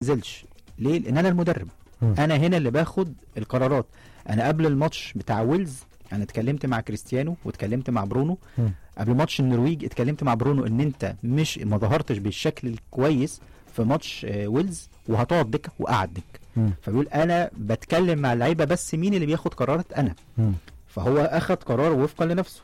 نزلش ليه لان انا المدرب مم. انا هنا اللي باخد القرارات انا قبل الماتش بتاع ويلز انا اتكلمت مع كريستيانو واتكلمت مع برونو مم. قبل ماتش النرويج اتكلمت مع برونو ان انت مش ما ظهرتش بالشكل الكويس في ماتش آه، ويلز وهتقعد دكه وقعد دكه مم. فبيقول انا بتكلم مع اللعيبه بس مين اللي بياخد قرارات انا مم. فهو اخد قرار وفقا لنفسه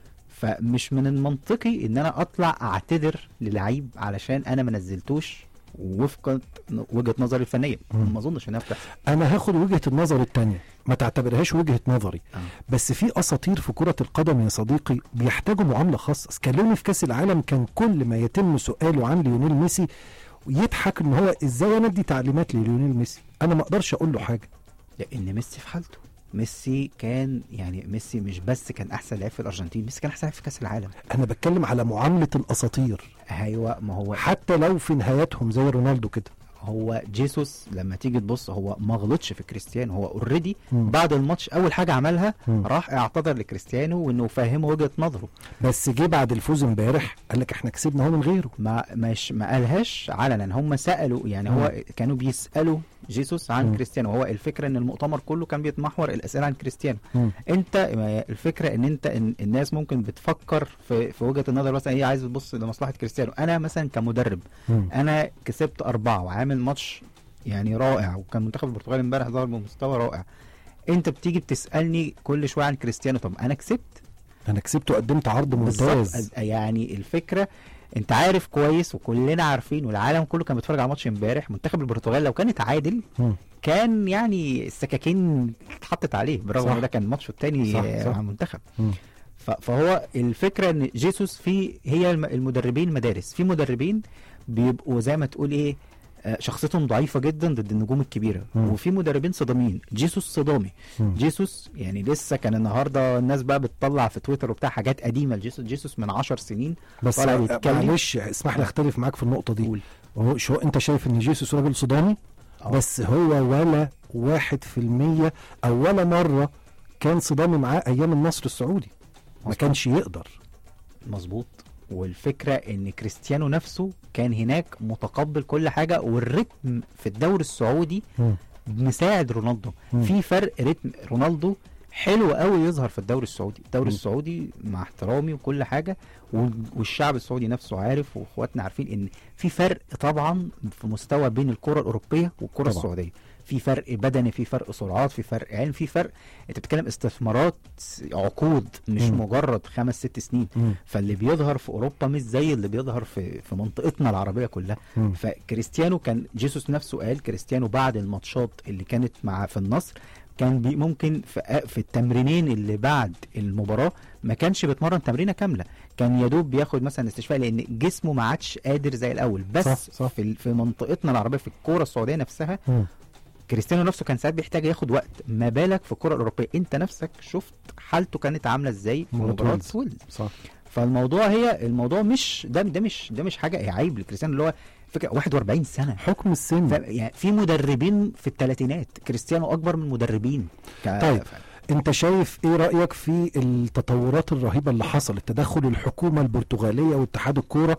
فمش من المنطقي ان انا اطلع اعتذر للعيب علشان انا ما نزلتوش وفقا وجهه نظري الفنيه مم. ما اظنش انها بتحصل انا هاخد وجهه النظر التانية ما تعتبرهاش وجهه نظري آه. بس في اساطير في كره القدم يا صديقي بيحتاجوا معامله خاصه سكالوني في كاس العالم كان كل ما يتم سؤاله عن ليونيل ميسي يضحك ان هو ازاي انا ادي تعليمات لليونيل ميسي انا ما اقدرش اقول له حاجه لان ميسي في حالته ميسي كان يعني ميسي مش بس كان احسن لاعب في الارجنتين ميسي كان احسن لاعب في كاس العالم انا بتكلم على معامله الاساطير ايوه ما هو حتى لو في نهاياتهم زي رونالدو كده هو جيسوس لما تيجي تبص هو ما غلطش في كريستيانو هو اوريدي مم. بعد الماتش اول حاجه عملها مم. راح اعتذر لكريستيانو وانه فهمه وجهه نظره بس جه بعد الفوز امبارح قال لك احنا كسبنا هو من غيره ما مش ما قالهاش علنا هم سالوا يعني هو كانوا بيسالوا جيسوس عن مم. كريستيانو هو الفكره ان المؤتمر كله كان بيتمحور الاسئله عن كريستيانو مم. انت ما- الفكره ان انت إن الناس ممكن بتفكر في في وجهه النظر مثلا هي عايزه تبص لمصلحه كريستيانو انا مثلا كمدرب مم. انا كسبت اربعه وعامل ماتش يعني رائع وكان منتخب البرتغال امبارح ظهر بمستوى رائع انت بتيجي بتسالني كل شويه عن كريستيانو طب انا كسبت انا كسبت وقدمت عرض ممتاز بالظبط يعني الفكره انت عارف كويس وكلنا عارفين والعالم كله كان بيتفرج على ماتش امبارح منتخب البرتغال لو كان اتعادل مم. كان يعني السكاكين اتحطت عليه برغم صح. ان ده كان الماتش الثاني صح، مع صح. المنتخب مم. ف- فهو الفكره ان جيسوس في هي الم- المدربين مدارس في مدربين بيبقوا زي ما تقول ايه آه، شخصيتهم ضعيفه جدا ضد النجوم الكبيره مم. وفي مدربين صدامين جيسوس صدامي مم. جيسوس يعني لسه كان النهارده الناس بقى بتطلع في تويتر وبتاع حاجات قديمه لجيسوس جيسوس من 10 سنين بس طالع بيتكلم. معلش اسمح لي اختلف معاك في النقطه دي قول هو شو انت شايف ان جيسوس راجل صدامي آه. بس هو ولا واحد في المية او ولا مرة كان صدامي معاه ايام النصر السعودي ما مظبوط. كانش يقدر مظبوط والفكره ان كريستيانو نفسه كان هناك متقبل كل حاجه والريتم في الدوري السعودي مساعد رونالدو مم. في فرق ريتم رونالدو حلو قوي يظهر في الدوري السعودي الدوري مم. السعودي مع احترامي وكل حاجه وال- والشعب السعودي نفسه عارف واخواتنا عارفين ان في فرق طبعا في مستوى بين الكره الاوروبيه والكره طبعا. السعوديه في فرق بدني في فرق سرعات في فرق علم في فرق انت بتتكلم استثمارات عقود مش مم. مجرد خمس ست سنين مم. فاللي بيظهر في اوروبا مش زي اللي بيظهر في في منطقتنا العربيه كلها مم. فكريستيانو كان جيسوس نفسه قال كريستيانو بعد الماتشات اللي كانت مع في النصر كان بي ممكن في, في التمرينين اللي بعد المباراه ما كانش بيتمرن تمرينه كامله كان يا دوب بياخد مثلا استشفاء لان جسمه ما عادش قادر زي الاول بس صح، صح. في ال- في منطقتنا العربيه في الكوره السعوديه نفسها مم. كريستيانو نفسه كان ساعات بيحتاج ياخد وقت ما بالك في الكره الاوروبيه انت نفسك شفت حالته كانت عامله ازاي في مباراة مباراه ويلز. ويلز صح فالموضوع هي الموضوع مش ده ده مش ده مش حاجه عيب لكريستيانو اللي هو فكره 41 سنه حكم السن ف- يعني في مدربين في الثلاثينات كريستيانو اكبر من مدربين ك... طيب. ف- انت شايف ايه رأيك في التطورات الرهيبة اللي حصلت تدخل الحكومة البرتغالية واتحاد الكورة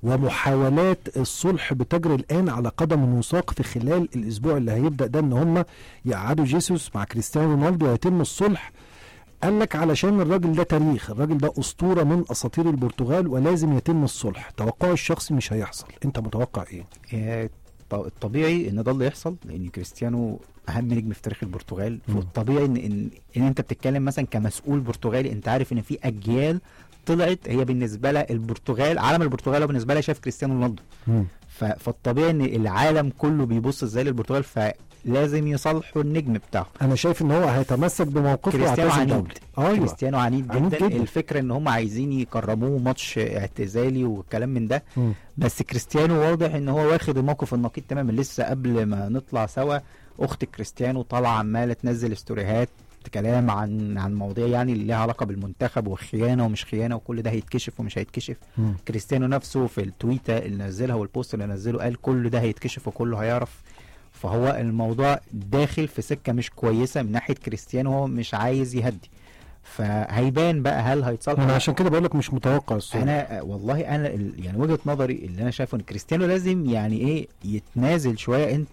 ومحاولات الصلح بتجري الآن على قدم وساق في خلال الأسبوع اللي هيبدأ ده إن هم يقعدوا جيسوس مع كريستيانو رونالدو ويتم الصلح قال لك علشان الراجل ده تاريخ الراجل ده أسطورة من أساطير البرتغال ولازم يتم الصلح توقعي الشخصي مش هيحصل انت متوقع ايه آه، ط- الطبيعي ان ده اللي يحصل لان كريستيانو اهم نجم في تاريخ البرتغال مم. فالطبيعي ان ان, إن انت بتتكلم مثلا كمسؤول برتغالي انت عارف ان في اجيال طلعت هي بالنسبه لها البرتغال عالم البرتغال هو بالنسبه لها شايف كريستيانو رونالدو ف- فالطبيعي ان العالم كله بيبص ازاي للبرتغال فلازم يصالحوا النجم بتاعه انا شايف ان هو هيتمسك بموقفه كريستيانو واعتزل عنيد دولي ايوه كريستيانو عنيد عنيد جدا, جدا. الفكره ان هم عايزين يكرموه ماتش اعتزالي والكلام من ده مم. بس كريستيانو واضح ان هو واخد الموقف النقيض تماما لسه قبل ما نطلع سوا اخت كريستيانو طالعه عماله تنزل استوريهات كلام عن عن مواضيع يعني اللي ليها علاقه بالمنتخب وخيانه ومش خيانه وكل ده هيتكشف ومش هيتكشف مم. كريستيانو نفسه في التويته اللي نزلها والبوست اللي نزله قال كل ده هيتكشف وكله هيعرف فهو الموضوع داخل في سكه مش كويسه من ناحيه كريستيانو هو مش عايز يهدي فهيبان بقى هل هيتصالحوا انا عشان كده بقول لك مش متوقع الصلح انا والله انا ال- يعني وجهه نظري اللي انا شايفه ان كريستيانو لازم يعني ايه يتنازل شويه انت